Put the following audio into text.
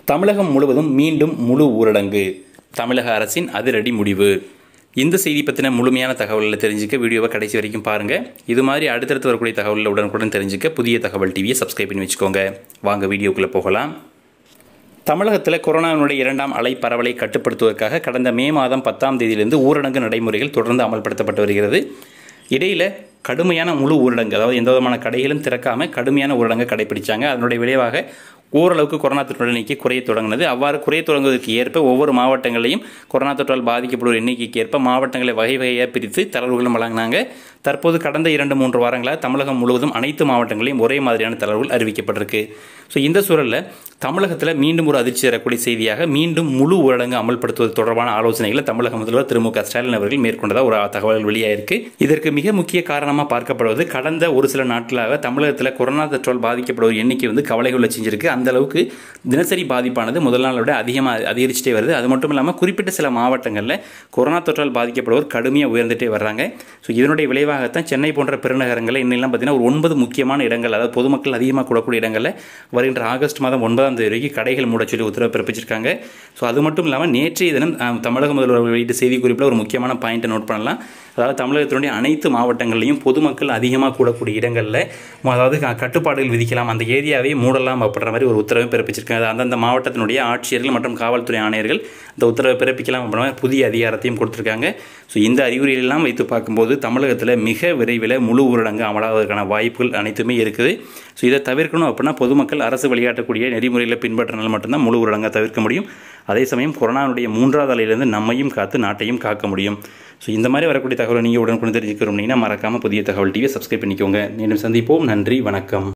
தமிழகம் முழுவதும் மீண்டும் முழு ஊரடங்கு தமிழக அரசின் அதிரடி முடிவு இந்த செய்தி பற்றின முழுமையான தகவல்களை தெரிஞ்சுக்க வீடியோவை கடைசி வரைக்கும் பாருங்கள் இது மாதிரி அடுத்தடுத்து வரக்கூடிய தகவல்களை உடனுக்குடன் தெரிஞ்சுக்க புதிய தகவல் டிவியை சப்ஸ்கிரைப் பண்ணி வச்சுக்கோங்க வாங்க வீடியோக்குள்ளே போகலாம் தமிழகத்தில் கொரோனாவினுடைய இரண்டாம் அலை பரவலை கட்டுப்படுத்துவதற்காக கடந்த மே மாதம் பத்தாம் தேதியிலிருந்து ஊரடங்கு நடைமுறைகள் தொடர்ந்து அமல்படுத்தப்பட்டு வருகிறது இடையில் கடுமையான முழு ஊரடங்கு அதாவது எந்த விதமான கடைகளும் திறக்காமல் கடுமையான ஊரடங்கு கடைபிடிச்சாங்க அதனுடைய விளைவாக ஓரளவுக்கு கொரோனா தொற்று எண்ணிக்கை குறைய தொடங்கினது அவ்வாறு குறைய தொடங்குவதற்கு ஏற்ப ஒவ்வொரு மாவட்டங்களையும் கொரோனா தொற்றால் பாதிக்கப்படுவோர் எண்ணிக்கைக்கு ஏற்ப மாவட்டங்களை வகை வகையாக பிரித்து தளர்வுகளும் வழங்கினாங்க தற்போது கடந்த இரண்டு மூன்று வாரங்களாக தமிழகம் முழுவதும் அனைத்து மாவட்டங்களையும் ஒரே மாதிரியான தளர்வுகள் அறிவிக்கப்பட்டிருக்கு ஸோ இந்த சூழலில் தமிழகத்தில் மீண்டும் ஒரு அதிர்ச்சி தரக்கூடிய செய்தியாக மீண்டும் முழு ஊரடங்கு அமல்படுத்துவது தொடர்பான ஆலோசனைகளை தமிழக முதல்வர் திரு மு க ஸ்டாலின் அவர்கள் மேற்கொண்டதாக ஒரு தகவல் வெளியாயிருக்கு இதற்கு மிக முக்கிய காரணமாக பார்க்கப்படுவது கடந்த ஒரு சில நாட்களாக தமிழகத்தில் கொரோனா தொற்றால் பாதிக்கப்படுவோர் எண்ணிக்கை வந்து கவலைகளை செஞ்சிருக்கு அந்த அளவுக்கு தினசரி பாதிப்பானது முதல் நாளை விட அதிகமாக அதிகரிச்சுட்டே வருது அது மட்டும் இல்லாமல் குறிப்பிட்ட சில மாவட்டங்களில் கொரோனா தொற்றால் பாதிக்கப்படுவோர் கடுமையாக உயர்ந்துட்டே வர்றாங்க ஸோ இதனுடைய விளைவாகத்தான் சென்னை போன்ற பெருநகரங்களில் இன்னெல்லாம் பார்த்தீங்கன்னா ஒரு ஒன்பது முக்கியமான இடங்கள் அதாவது பொதுமக்கள் அதிகமாக கூடக்கூடிய இடங்களில் வருகின்ற ஆகஸ்ட் மாதம் ஒன்பதாம் தேதி வரைக்கும் கடைகள் மூட சொல்லி உத்தரவு பிறப்பிச்சிருக்காங்க ஸோ அது மட்டும் இல்லாமல் நேற்றைய தினம் அஹ், தமிழக முதல்வர் வெளியிட்ட செய்திக்குறிப்பில் ஒரு முக்கியமான பாயிண்ட்டை நோட் பண்ணலாம் அதாவது தமிழகத்தினுடைய அனைத்து மாவட்டங்கள்லையும் பொதுமக்கள் அதிகமாக கூடக்கூடிய இடங்களில் அதாவது க- கட்டுப்பாடுகள் விதிக்கலாம் அந்த ஏரியாவை மூடலாம் அப்படின்ற மாதிரி ஒரு உத்தரவை பிறப்பிச்சிருக்காங்க அந்தந்த மாவட்டத்தினுடைய ஆட்சியர்கள் மற்றும் காவல்துறை ஆணையர்கள் இந்த உத்தரவை பிறப்பிக்கலாம் அப்படின்ற மாதிரி புதிய அதிகாரத்தையும் கொடுத்துருக்காங்க ஸோ இந்த அறிகுறிகளெல்லாம் வைத்து பார்க்கும்போது தமிழகத்தில் மிக விரைவில் முழு ஊரடங்கு அமலாவதற்கான வாய்ப்புகள் அனைத்துமே இருக்குது ஸோ இதை தவிர்க்கணும் அப்படின்னா பொதுமக்கள் அரசு வழிகாட்டக்கூடிய நெறிமுறைகளை பின்பற்றினால் மட்டும்தான் முழு ஊரடங்கை தவிர்க்க முடியும் அதே சமயம் கொரோனாவுடைய மூன்றாவது அலையிலிருந்து நம்மையும் காத்து நாட்டையும் காக்க முடியும் ஸோ இந்த மாதிரி வரக்கூடிய தகவலை நீங்கள் உடனுக்குடன் தெரிஞ்சுக்கிறோம்னா மறக்காமல் புதிய தகவல் டிவியை சப்ஸ்கிரைப் பண்ணிக்கோங்க மீண்டும் சந்திப்போம் நன்றி வணக்கம்